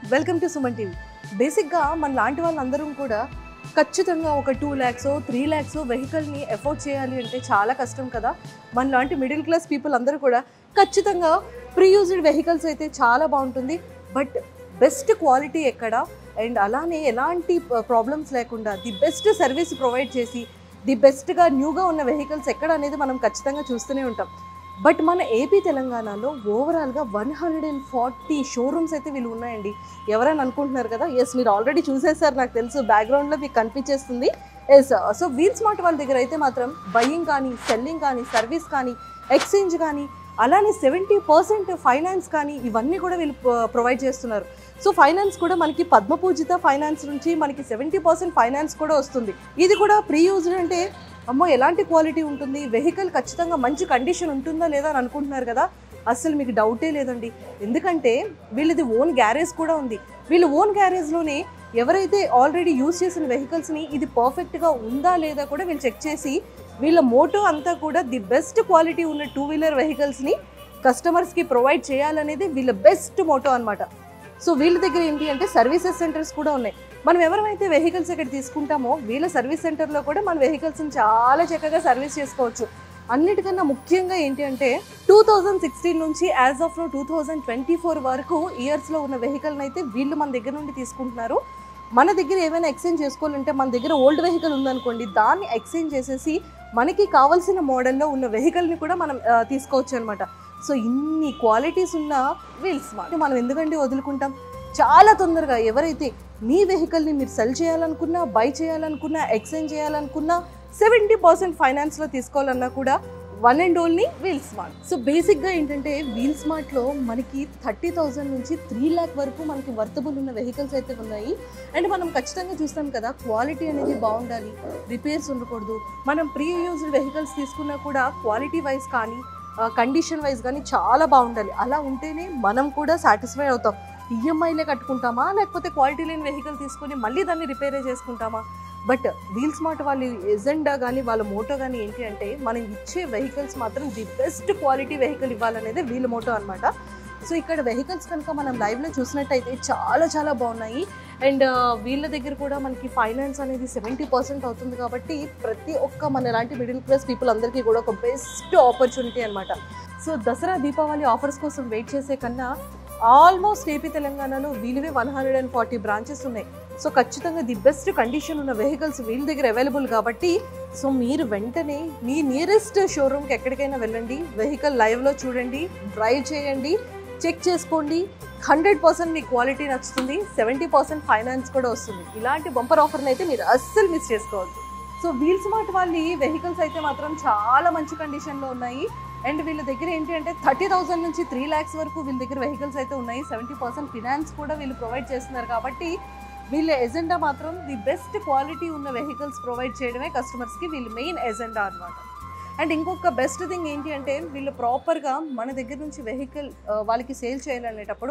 Welcome to Suman TV బేసిక్గా మన లాంటి వాళ్ళందరం కూడా ఖచ్చితంగా ఒక టూ ల్యాక్స్ త్రీ ల్యాక్స్ వెహికల్ని ఎఫోర్డ్ చేయాలి అంటే చాలా కష్టం కదా మన లాంటి మిడిల్ క్లాస్ పీపుల్ అందరూ కూడా ఖచ్చితంగా ప్రీ యూజ్డ్ వెహికల్స్ అయితే చాలా బాగుంటుంది బట్ బెస్ట్ క్వాలిటీ ఎక్కడ అండ్ అలానే ఎలాంటి ప్రాబ్లమ్స్ లేకుండా ది బెస్ట్ సర్వీస్ ప్రొవైడ్ చేసి ది బెస్ట్గా న్యూగా ఉన్న వెహికల్స్ ఎక్కడ అనేది మనం ఖచ్చితంగా చూస్తూనే ఉంటాం బట్ మన ఏపీ తెలంగాణలో ఓవరాల్గా one hundred and forty showrooms అయితే వీళ్ళు ఉన్నాయండి ఎవరైనా అనుకుంటున్నారు కదా ఎస్ మీరు ఆల్రెడీ చూసేసారు నాకు తెలుసు బ్యాక్గ్రౌండ్లో మీకు కనిపించేస్తుంది ఎస్ సో వీల్ స్మార్ట్ వాళ్ళ దగ్గర అయితే మాత్రం బయ్యింగ్ కానీ సెల్లింగ్ కానీ సర్వీస్ కానీ ఎక్స్చేంజ్ కానీ అలానే సెవెంటీ పర్సెంట్ ఫైనాన్స్ కానీ ఇవన్నీ కూడా వీళ్ళు ప్రొవైడ్ చేస్తున్నారు సో ఫైనాన్స్ కూడా మనకి పద్మపూజిత ఫైనాన్స్ నుంచి మనకి సెవెంటీ పర్సెంట్ ఫైనాన్స్ కూడా వస్తుంది ఇది కూడా ప్రీ యూజ్డ్ అంటే అమ్మో ఎలాంటి క్వాలిటీ ఉంటుంది వెహికల్ ఖచ్చితంగా మంచి కండిషన్ ఉంటుందా లేదా అని అనుకుంటున్నారు కదా అస్సలు మీకు డౌటే లేదండి ఎందుకంటే వీళ్ళది ఓన్ గ్యారేజ్ కూడా ఉంది వీళ్ళు ఓన్ గ్యారేజ్లోనే ఎవరైతే ఆల్రెడీ యూజ్ చేసిన వెహికల్స్ని ఇది పర్ఫెక్ట్గా ఉందా లేదా కూడా వీళ్ళు చెక్ చేసి వీళ్ళ మోటో అంతా కూడా ది బెస్ట్ క్వాలిటీ ఉన్న టూ వీలర్ వెహికల్స్ని కస్టమర్స్కి ప్రొవైడ్ చేయాలనేది వీళ్ళ బెస్ట్ మోటో అనమాట సో వీళ్ళ దగ్గర ఏంటి అంటే సర్వీసెస్ సెంటర్స్ కూడా ఉన్నాయి మనం ఎవరైతే వెహికల్స్ ఇక్కడ తీసుకుంటామో వీళ్ళ సర్వీస్ సెంటర్లో కూడా మన వెహికల్స్ని చాలా చక్కగా సర్వీస్ చేసుకోవచ్చు అన్నిటికన్నా ముఖ్యంగా ఏంటి అంటే టూ థౌజండ్ సిక్స్టీన్ నుంచి as of now two thousand twenty four వరకు ఇయర్స్లో ఉన్న వెహికల్ని అయితే వీళ్ళు మన దగ్గర నుండి తీసుకుంటున్నారు మన దగ్గర ఏమైనా ఎక్స్చేంజ్ చేసుకోవాలంటే మన దగ్గర ఓల్డ్ వెహికల్ ఉందనుకోండి దాన్ని ఎక్స్చేంజ్ చేసేసి మనకి కావాల్సిన మోడల్లో ఉన్న వెహికల్ని కూడా మనం ఆ, తీసుకోవచ్చు అనమాట సో ఇన్ని క్వాలిటీస్ ఉన్న వీల్స్ మనం ఎందుకంటే వదులుకుంటాం చాలా తొందరగా ఎవరైతే మీ వెహికల్ని మీరు సెల్ చేయాలనుకున్నా బై చేయాలనుకున్నా ఎక్స్చేంజ్ చేయాలనుకున్నా సెవెంటీ పర్సెంట్ ఫైనాన్స్లో తీసుకోవాలన్నా కూడా one and only Wheel Smart so బేసిక్గా ఏంటంటే వీల్ స్మార్ట్లో మనకి థర్టీ థౌజండ్ నుంచి త్రీ ల్యాక్ వరకు మనకి వర్తబుల్ ఉన్న వెహికల్స్ అయితే ఉన్నాయి అండ్ మనం ఖచ్చితంగా చూస్తాం కదా క్వాలిటీ అనేది బాగుండాలి రిపేర్స్ ఉండకూడదు మనం ప్రీ యూజ్డ్ వెహికల్స్ తీసుకున్నా కూడా క్వాలిటీ వైజ్ కానీ కండిషన్ వైజ్ కానీ చాలా బాగుండాలి అలా ఉంటేనే మనం కూడా సాటిస్ఫై అవుతాం ఈఎంఐలే కట్టుకుంటామా లేకపోతే క్వాలిటీ లేని వెహికల్ తీసుకొని మళ్ళీ దాన్ని రిపేరే చేసుకుంటామా బట్ వీల్ స్మార్ట్ వాళ్ళ ఎజెండా కానీ వాళ్ళ మోటో కానీ ఏంటి అంటే మనం ఇచ్చే వెహికల్స్ మాత్రం ది బెస్ట్ క్వాలిటీ వెహికల్ ఇవ్వాలనేది వీళ్ళ మోటో అనమాట సో ఇక్కడ వెహికల్స్ కనుక మనం లైవ్లో చూసినట్టయితే చాలా చాలా బాగున్నాయి అండ్ వీళ్ళ దగ్గర కూడా మనకి ఫైనాన్స్ అనేది సెవెంటీ పర్సెంట్ అవుతుంది కాబట్టి ప్రతి ఒక్క మన లాంటి మిడిల్ క్లాస్ పీపుల్ అందరికీ కూడా ఒక బెస్ట్ ఆపర్చునిటీ అనమాట సో దసరా దీపావళి ఆఫర్స్ కోసం వెయిట్ చేసే కన్నా ఆల్మోస్ట్ ఏపీ తెలంగాణలో వీళ్ళవే one hundred and forty branches ఉన్నాయి సో ఖచ్చితంగా ది బెస్ట్ కండిషన్ ఉన్న వెహికల్స్ వీళ్ళ దగ్గర అవైలబుల్ కాబట్టి సో మీరు వెంటనే మీ నియరెస్ట్ షోరూమ్కి ఎక్కడికైనా వెళ్ళండి వెహికల్ లైవ్లో చూడండి డ్రైవ్ చేయండి చెక్ చేసుకోండి హండ్రెడ్ పర్సెంట్ మీ క్వాలిటీ నచ్చుతుంది సెవెంటీ పర్సెంట్ ఫైనాన్స్ కూడా వస్తుంది ఇలాంటి బంపర్ ఆఫర్ని అయితే మీరు అస్సలు మిస్ చేసుకోవద్దు సో వీల్ స్మార్ట్ వాళ్ళ వెహికల్స్ అయితే మాత్రం చాలా మంచి కండిషన్లో ఉన్నాయి అండ్ వీళ్ళ దగ్గర ఏంటి అంటే థర్టీ థౌసండ్ నుంచి త్రీ ల్యాక్స్ వరకు వీళ్ళ దగ్గర వెహికల్స్ అయితే ఉన్నాయి సెవెంటీ పర్సెంట్ ఫినాన్స్ కూడా వీళ్ళు ప్రొవైడ్ చేస్తున్నారు కాబట్టి వీళ్ళ ఎజెండా మాత్రం ది బెస్ట్ క్వాలిటీ ఉన్న వెహికల్స్ ప్రొవైడ్ చేయడమే కస్టమర్స్కి వీళ్ళ మెయిన్ ఎజెండా అనమాట అండ్ ఇంకొక బెస్ట్ థింగ్ ఏంటి అంటే వీళ్ళు ప్రాపర్గా మన దగ్గర నుంచి వెహికల్ వాళ్ళకి సేల్ చేయాలనేటప్పుడు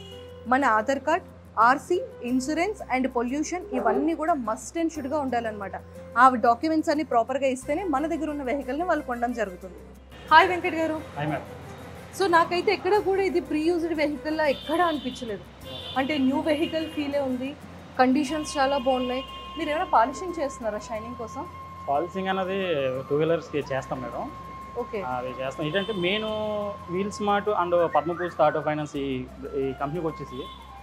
మన Aadhaar card RC insurance and pollution ఇవన్నీ కూడా మస్ట్ అండ్ షుడ్గా ఉండాలన్నమాట ఆ డాక్యుమెంట్స్ అన్ని ప్రాపర్గా ఇస్తేనే మన దగ్గర ఉన్న వెహికల్ని వాళ్ళు కొనడం జరుగుతుంది హాయ్ వెంకట్ గారు హాయ్ మేడం సో నాకైతే ఎక్కడ కూడా ఇది ప్రీ యూజ్డ్ వెహికల్లా ఎక్కడా అనిపించలేదు అంటే న్యూ వెహికల్ ఫీలే ఉంది కండిషన్స్ చాలా బాగున్నాయి మీరు ఏమైనా పాలిషింగ్ చేస్తున్నారా షైనింగ్ కోసం పాలసింగ్ అనేది టూ వీలర్స్కి చేస్తాం మేడం ఓకే అవి చేస్తాం ఏంటంటే main Wheel Smart and Padmapujitha auto finance ఈ ఈ కంపెనీకి వచ్చేసి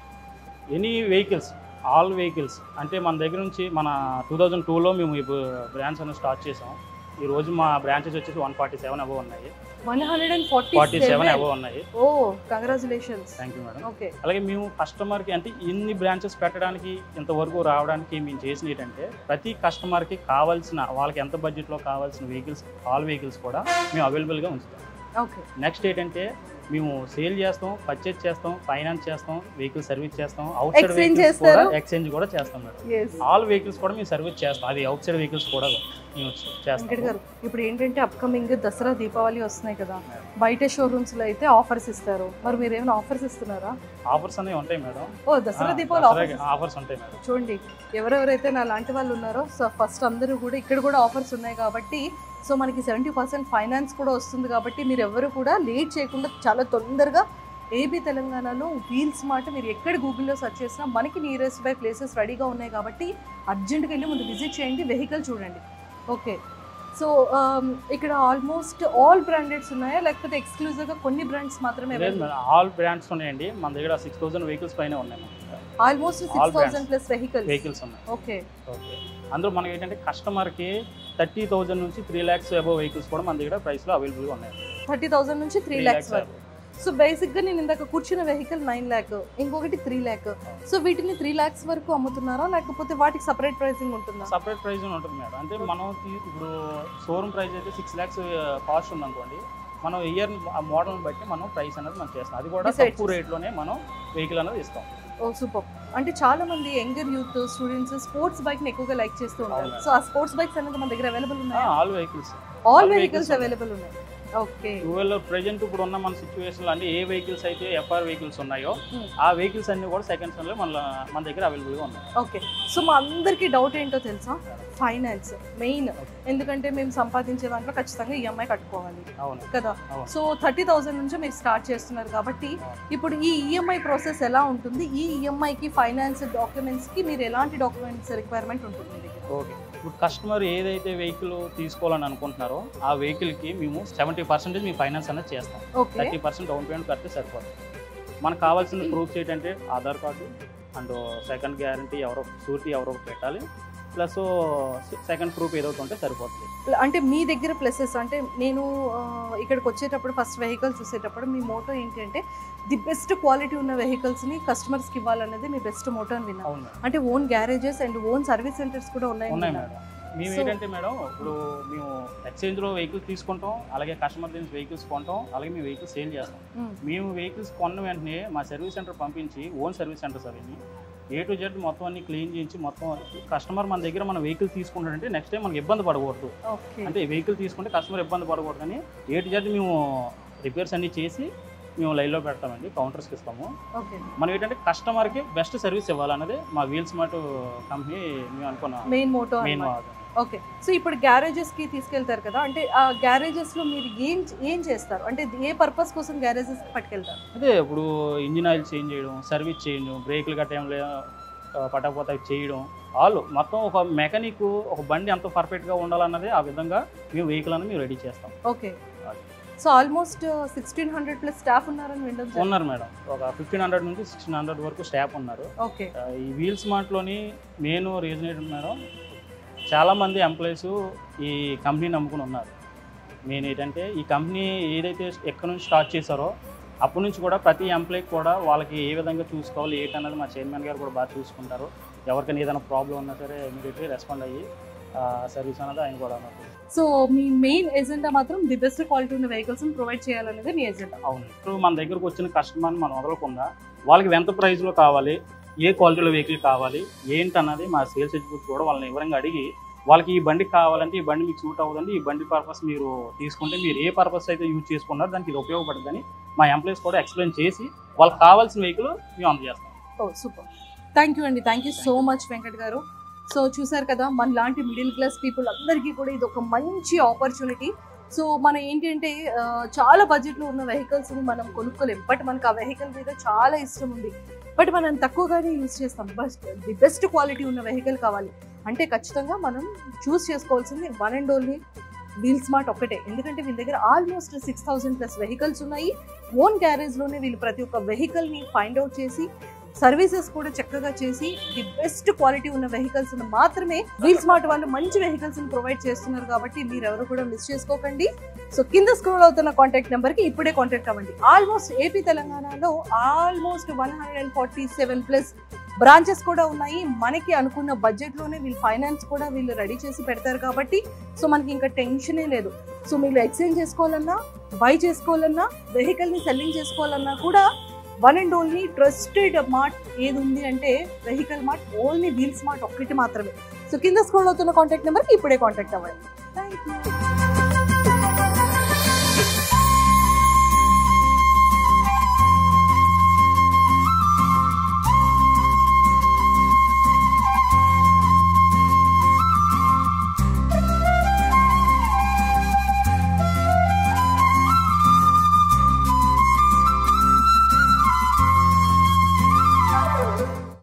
ఎనీ వెహికల్స్ ఆల్ వెహికల్స్ అంటే మన దగ్గర నుంచి మన టూ థౌజండ్ టూలో మేము ఈ బ్రాంచ్ అనేది స్టార్ట్ చేసాం ఈ రోజు మా బ్రాంచెస్ వచ్చేసి వన్ ఫార్టీ సెవెన్ అబవ్ ఉన్నాయి one hundred and forty forty seven above ఉన్నాయి oh congratulations thank you madam okay అలాగే మేము కస్టమర్కి అంటే ఇన్ని బ్రాంచెస్ పెట్టడానికి ఇంతవరకు రావడానికి మేము చేసిన ఏంటంటే ప్రతి కస్టమర్కి కావాల్సిన వాళ్ళకి ఎంత బడ్జెట్లో కావాల్సిన వెహికల్స్ ఆల్ వెహికల్స్ కూడా మేము అవైలబుల్గా ఉంచుతాం ఓకే నెక్స్ట్ ఏంటంటే మేము సేల్ చేస్తాం పర్చేజ్ చేస్తాం ఫైనాన్స్ చేస్తాం వెహికల్ సర్వీస్ చేస్తాం అవుట్ సైడ్ Exchange వెహికల్స్ కూడా చేస్తారు? ఎక్స్చేంజ్ కూడా చేస్తాం మేడం ఎస్ ఆల్ వెహికల్స్ కూడా మేము సర్వీస్ చేస్తాం అది అవుట్ సైడ్ వెహికల్స్ కూడా మేము వెంకట్ చేస్తాం గారు ఇప్పుడు ఏంటంటే అప్కమింగ్ దసరా దీపావళి వస్తున్నాయి కదా బయట షోరూమ్స్ లో అయితే ఆఫర్స్ ఇస్తారు మరి మీరు ఏమైనా ఆఫర్స్ ఇస్తున్నారా ఆఫర్స్ అనేవి ఉంటాయి madam oh Dasara Deepavali offers offers ఉంటాయి మేడం చూడండి ఎవరెవరైతే నా లాంటి వాళ్ళు ఉన్నారో సో ఫస్ట్ అందరూ కూడా ఇక్కడ కూడా ఆఫర్స్ ఉన్నాయి కాబట్టి సో మనకి సెవెంటీ పర్సెంట్ ఫైనాన్స్ కూడా వస్తుంది కాబట్టి మీరు ఎవరు కూడా లేట్ చేయకుండా చాలా తొందరగా ఏబీ తెలంగాణలో వీల్ స్మార్ట్ మీరు ఎక్కడ గూగుల్లో సెర్చ్ చేసినా మనకి నియరెస్ట్ బై ప్లేసెస్ రెడీగా ఉన్నాయి కాబట్టి అర్జెంట్గా వెళ్ళి ముందు విజిట్ చేయండి వెహికల్ చూడండి ఓకే సో ఇక్కడ ఆల్మోస్ట్ ఆల్ బ్రాండెడ్స్ ఉన్నాయా లేకపోతే ఎక్స్క్లూజివ్గా కొన్ని బ్రాండ్స్ మాత్రమే లేదు మేడం ఆల్ బ్రాండ్స్ ఉన్నాయండి మన దగ్గర సిక్స్ థౌసండ్ వెహికల్స్ పైన ఉన్నాయి almost All six thousand plus vehicles vehicles ఉన్నాయి ఓకే ఓకే అందులో మనకి ఏంటంటే కస్టమర్కి థర్టీ థౌజండ్ నుంచి త్రీ ల్యాక్స్ అబౌవ్ వెహికల్స్ కూడా మన దగ్గర ప్రైస్లో అవైలబుల్గా ఉన్నాయి థర్టీ థౌసండ్ నుంచి త్రీ ల్యాక్స్ వరకు సో బేసిక్గా నేను ఇందాక కూర్చున్న వెహికల్ నైన్ ల్యాక్ ఇంకొకటి త్రీ ల్యాక్ సో వీటిని త్రీ ల్యాక్స్ వరకు అమ్ముతున్నారా లేకపోతే వాటికి సపరేట్ ప్రైసింగ్ ఉంటుందా సపరేట్ ప్రైస్ ఉంటుంది మేడం అంటే మనం తీ- ఇప్పుడు షోరూమ్ ప్రైస్ అయితే సిక్స్ ల్యాక్స్ కాస్ట్ ఉందనుకోండి మనం ఇయర్ మోడల్ని బట్టి మనం ప్రైస్ అనేది మనం చేస్తాం అది కూడా Decide తక్కువ రేట్లోనే మనం వెహికల్ అనేది ఇస్తాం ఓ సూపర్ అంటే చాలా మంది younger youth students sports bike ని ఎక్కువగా లైక్ చేస్తూ ఉంటారు అవును. సో ఆ స్పోర్ట్స్ బైక్స్ అనేది మన దగ్గర అవైలబుల్ ఉన్నాయి all vehicles all all vehicles vehicles available ఉన్నాయి ఓకే టూవెల్ ప్రెజెంట్ ఇప్పుడు ఉన్న మన సిచ్యువేషన్లో అంటే ఏ వెహికల్స్ అయితే ఎఫ్ఆర్ వెహికల్స్ ఉన్నాయో Hmm. ఆ వెహికల్స్ అన్ని కూడా సెకండ్ లో మన మన దగ్గర అవైలబుల్గా ఉన్నాయి ఓకే సో మా అందరికీ డౌట్ ఏంటో తెలుసా ఫైనాన్స్ మెయిన్ ఎందుకంటే మేము సంపాదించే దాంట్లో ఖచ్చితంగా ఈఎంఐ కట్టుకోవాలి అవును కదా అవును. సో థర్టీ థౌసండ్ నుంచి మీరు స్టార్ట్ చేస్తున్నారు కాబట్టి ఇప్పుడు ఈ ఈఎంఐ ప్రాసెస్ ఎలా ఉంటుంది ఈ ఈఎంఐకి ఫైనాన్స్ డాక్యుమెంట్స్కి మీరు ఎలాంటి డాక్యుమెంట్స్ రిక్వైర్మెంట్ ఉంటుంది మీ దగ్గర ఓకే ఇప్పుడు కస్టమర్ ఏదైతే వెహికల్ తీసుకోవాలని అనుకుంటున్నారో ఆ వెహికల్కి మేము సెవెంటీ పర్సెంటేజ్ మీ ఫైనాన్స్ అనేది చేస్తాం okay thirty percent down payment కడితే సరిపోతుంది మనకు కావాల్సిన ప్రూఫ్స్ ఏంటంటే Aadhaar card and second guarantee ఎవరో షూరిటీ ఎవరో ఒకటి పెట్టాలి ప్లస్ సెకండ్ ప్రూఫ్ ఏదో ఒకటి ఉంటే సరిపోతుంది అంటే మీ దగ్గర ప్లసెస్ అంటే నేను ఆ, ఇక్కడికి వచ్చేటప్పుడు ఫస్ట్ వెహికల్ చూసేటప్పుడు మీ మోటో ఏంటి అంటే ది బెస్ట్ క్వాలిటీ ఉన్న వెహికల్స్ని కస్టమర్స్కి ఇవ్వాలనేది మీ బెస్ట్ మోటో అని విన్నాను అవును మేడం. అంటే own garages and own service centres కూడా ఉన్నాయి ఉన్నాయి మేడం మేము So- ఏంటంటే మేడం ఇప్పుడు మేము ఎక్స్చేంజ్లో వెహికల్స్ తీసుకుంటాం అలాగే కస్టమర్ నుంచి వెహికల్స్ కొంటాం అలాగే మేము వెహికల్స్ సేల్ చేస్తాం మేము వెహికల్స్ కొన్న వెంటనే మా సర్వీస్ సెంటర్ పంపించి ఓన్ సర్వీస్ సెంటర్స్ అవన్నీ ఏ టు జెడ్ మొత్తం అన్ని క్లీన్ చేయించి మొత్తం కస్టమర్ మన దగ్గర మన వెహికల్ తీసుకుంటాడంటే నెక్స్ట్ టైం మనకి ఇబ్బంది పడకూడదు ఓకే అంటే వెహికల్ తీసుకుంటే కస్టమర్ ఇబ్బంది పడకూడదు కానీ ఏ టు జెడ్ మేము రిపేర్స్ అన్ని చేసి మేము లైన్లో పెడతామండి కౌంటర్స్కి ఇస్తాము ఓకే మనం ఏంటంటే కస్టమర్కి బెస్ట్ సర్వీస్ ఇవ్వాలన్నది మా వీల్ స్మార్ట్ కంపెనీ మేము అనుకున్నాం main motto main okay so ఇప్పుడు గ్యారేజెస్ కి తీసుకెళ్తారు కదా అంటే ఆ గ్యారేజెస్ లో మీరు ఏం ఏం చేస్తారు అంటే ఏ పర్పస్ కోసం గ్యారేజెస్ పట్టుకెళ్తారు అదే ఇప్పుడు ఇంజిన్ ఆయిల్ చేంజ్ చేయడం సర్వీస్ చేయడం బ్రేకులు గట్ట ఏం లే పట్టకపోతే అవి చేయడం ఆల్ మొత్తం ఒక మెకానిక్ ఒక బండి ఎంత పర్ఫెక్ట్గా ఉండాలన్నది ఆ విధంగా మేము వెహికల్ అనేది మేము రెడీ చేస్తాం okay so almost sixteen hundred plus staff ఉన్నారని వింటాం ఉన్నారు మేడం ఒక ఫిఫ్టీన్ హండ్రెడ్ నుంచి సిక్స్టీన్ హండ్రెడ్ వరకు స్టాఫ్ ఉన్నారు ఓకే ఆ, ఈ వీల్ స్మార్ట్లోని మెయిన్ రీజన్ ఏంటంటే మేడం చాలామంది ఎంప్లాయీస్ ఈ కంపెనీని నమ్ముకుని ఉన్నారు మెయిన్ ఏంటంటే ఈ కంపెనీ ఏదైతే ఎక్కడి నుంచి స్టార్ట్ చేశారో అప్పటి నుంచి కూడా ప్రతి ఎంప్లాయీకి కూడా వాళ్ళకి ఏ విధంగా చూసుకోవాలి ఏంటన్నది మా చైర్మన్ గారు కూడా బాగా చూసుకుంటారు ఎవరికైనా ఏదైనా ప్రాబ్లం ఉన్నా సరే ఇమీడియట్గా రెస్పాండ్ అయ్యి సర్వీస్ అనేది ఆయన కూడా అన్నారు సో మీ మెయిన్ ఎజెండా మాత్రం ది బెస్ట్ క్వాలిటీ ఉన్న వెహికల్స్ ప్రొవైడ్ చేయాలనేది మీ ఎజెండా అవును ఇప్పుడు మన దగ్గరకు వచ్చిన కస్టమర్ని మనం వదలకుండా వాళ్ళకి ఎంత ప్రైస్లో కావాలి ఏ క్వాలిటీలో వెహికల్ కావాలి ఏంటన్నది మా సేల్స్ ఎగ్జిక్యూటివ్ కూడా వాళ్ళని వివరంగా అడిగి వాళ్ళకి ఈ బండి కావాలంటే ఈ బండి మీకు సూట్ అవ్వదండి ఈ బండి పర్పస్ మీరు తీసుకుంటే మీరు ఏ పర్పస్ అయితే యూజ్ చేసుకున్నారో దానికి ఇది ఉపయోగపడుతుందని మా ఎంప్లాయీస్ కూడా ఎక్స్ప్లెయిన్ చేసి వాళ్ళకి కావాల్సిన వెహికల్ మేము అందజేస్తాం ఓ సూపర్ థ్యాంక్ యూ అండి thank you so much Venkat garu so చూసారు కదా మన లాంటి మిడిల్ క్లాస్ పీపుల్ అందరికీ కూడా ఇది ఒక మంచి ఆపర్చునిటీ సో మనం ఏంటంటే ఆ, చాలా బడ్జెట్లో ఉన్న వెహికల్స్ని మనం కొనుక్కోలేం బట్ మనకు ఆ వెహికల్ మీద చాలా ఇష్టం ఉంది బట్ మనం తక్కువగానే యూజ్ చేస్తాం బస్ట్ ది బెస్ట్ క్వాలిటీ ఉన్న వెహికల్ కావాలి అంటే ఖచ్చితంగా మనం చూస్ చేసుకోవాల్సింది one and only Wheel Smart ఒక్కటే ఎందుకంటే వీళ్ళ దగ్గర almost six thousand plus vehicles ఉన్నాయి ఓన్ గ్యారేజ్లోనే వీళ్ళు ప్రతి ఒక్క వెహికల్ని ఫైండ్ అవుట్ చేసి సర్వీసెస్ కూడా చక్కగా చేసి ది బెస్ట్ క్వాలిటీ ఉన్న వెహికల్స్ మాత్రమే వీల్ స్మార్ట్ వాళ్ళు మంచి వెహికల్స్ ప్రొవైడ్ చేస్తున్నారు కాబట్టి మీరు ఎవరు కూడా మిస్ చేసుకోకండి సో కింద స్క్రోల్ అవుతున్న కాంటాక్ట్ నెంబర్ కి ఇప్పుడే కాంటాక్ట్ అవ్వండి ఆల్మోస్ట్ ఏపీ తెలంగాణలో almost one hundred and forty seven plus branches కూడా ఉన్నాయి మనకి అనుకున్న బడ్జెట్ లోనే వీళ్ళు ఫైనాన్స్ కూడా వీళ్ళు రెడీ చేసి పెడతారు కాబట్టి సో మనకి ఇంకా టెన్షనే లేదు సో మీరు ఎక్స్చేంజ్ చేసుకోవాలన్నా బై చేసుకోవాలన్నా వెహికల్ ని సెల్లింగ్ చేసుకోవాలన్నా కూడా one and only trusted mart ఏది ఉంది అంటే vehicle mart only Wheel Smart ఒక్కటి మాత్రమే సో కింద స్క్రోల్ అవుతున్న కాంటాక్ట్ నెంబర్కి ఇప్పుడే కాంటాక్ట్ అవ్వండి థ్యాంక్ యూ